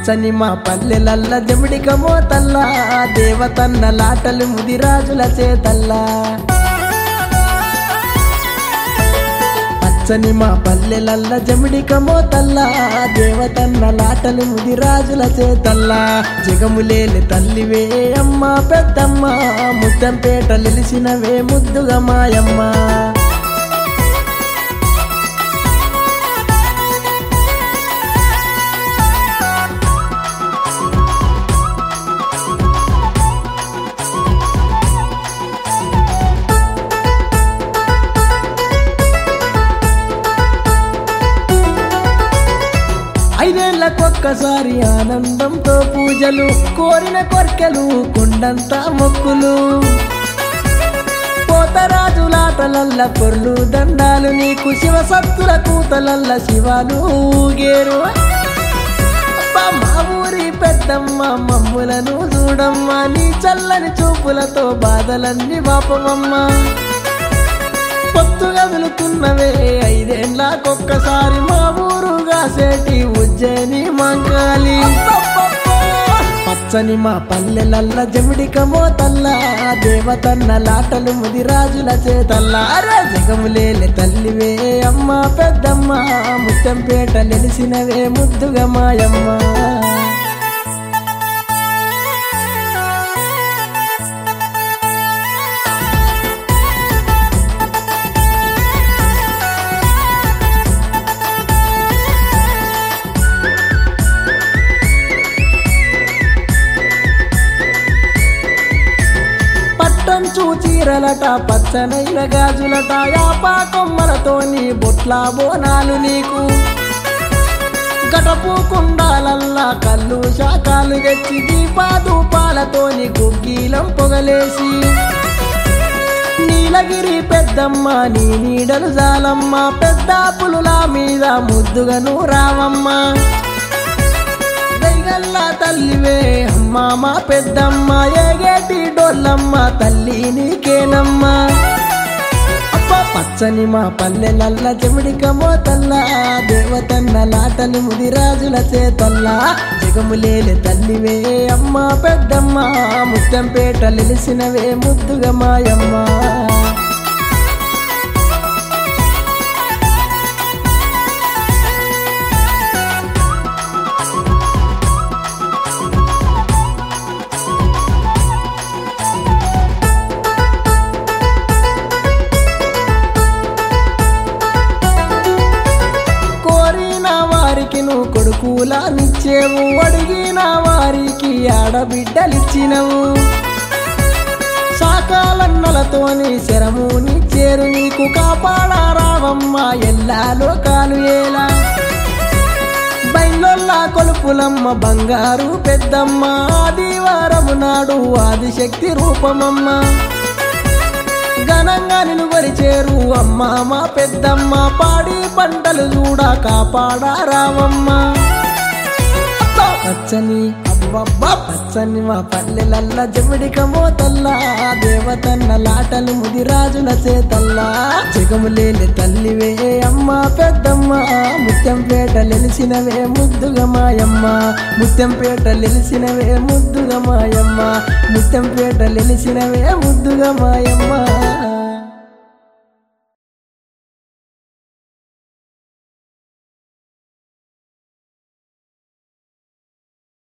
పచ్చని మా పల్లెలల్ల జమిడిక మోతల్లా దేవతన్న లాటలు ముదిరాజుల చేతల్లా పచ్చని మా పల్లెలల్ల జమిడిక మోతల్లా దేవతన్న లాటలు ముదిరాజుల చేతల్లా జగములేని తల్లివే అమ్మ పెద్దమ్మ ముత్తంపేట నిలిసినవే ముద్దుగా మాయమ్మ ఐదేళ్లకొక్కసారి ఆనందంతో పూజలు కోరిన కొర్కెలు కొండంత మొక్కులు పోతరాజులాటలల్ల పొర్లు దండాలు నీకు శివ సత్తుల కూతలల్ల శివాలు ఊగేరు అబ్బా మా ఊరి పెద్దమ్మ మమ్ములను చూడమ్మా నీ చల్లని చూపులతో బాధలన్నీ పాపమమ్మ పొత్తుగా వెళుతున్నవే ఐదేళ్ళకొక్కసారి మా ఊరుగా సేటి ఉజ్జయిని మంగాలి పచ్చని మా పల్లెలల్ల జమిడిక మోతల్లా దేవతన్న లాటలు ముదిరాజుల చేతల్లా అరే జగములేని తల్లివే అమ్మ పెద్దమ్మ ముత్తంపేట నిలిసినవే ముద్దుగా మాయమ్మ పట్టంచు చీరలట పచ్చనైన గాజులట యాపా కొమ్మలతోని బొట్ల బోనాలు నీకు గటపు కుండాలల్లా కళ్ళు శాఖాలు తెచ్చి దీపాదూపాలతోని గుగ్గిలం పొగలేసి నీలగిరి పెద్దమ్మ నీ నీడలు జాలమ్మ పెద్ద పులుల మీద ముద్దుగను రావమ్మ దైగల్లా తల్లివే అమ్మ మా పెద్దమ్మ ఏగేటి డోల్లమ్మ తల్లి నీకేనమ్మా అబ్బ పచ్చని మా పల్లెలల్ల చెమిడిక మోతల్లా దేవతన్న లాటలు ముదిరాజుల చేతల్లా జగములేని తల్లివే అమ్మ పెద్దమ్మ ముత్తంపేట నిలిసినవే ముద్దుగా మాయమ్మ కోరిన వారికి నువ్వు కొడుకులానిచ్చేవు అడిగిన వారికి ఆడబిడ్డలిచ్చినవు సాకాలన్నలతోని శరముని చేరు నీకు కాపాడారావమ్మ ఎల్లా లోకాలు ఏలా బయలుల్లా కొలుపులమ్మ బంగారు పెద్దమ్మ ఆదివారము నాడు ఆదిశక్తి రూపమమ్మ ఘనంగా నిలువరిచేరు అమ్మ మా పెద్దమ్మ పాడి పంటలు చూడ కాపాడారావమ్మ పచ్చని అబ్బబ్బా పచ్చని మా పల్లెలల్ల జమిడిక మోతల్లా దేవతన్న లాటలు ముదిరాజుల చేతల్లా జగములేని తల్లివే అమ్మ పెద్దమ్మ ముత్యంపేట లెలిసినవే ముద్దుగా మాయమ్మ ముత్యంపేట లెలిసినవే ముద్దుగా మాయమ్మ ముత్యంపేట లెలిసినవే ముద్దుగా మాయమ్మ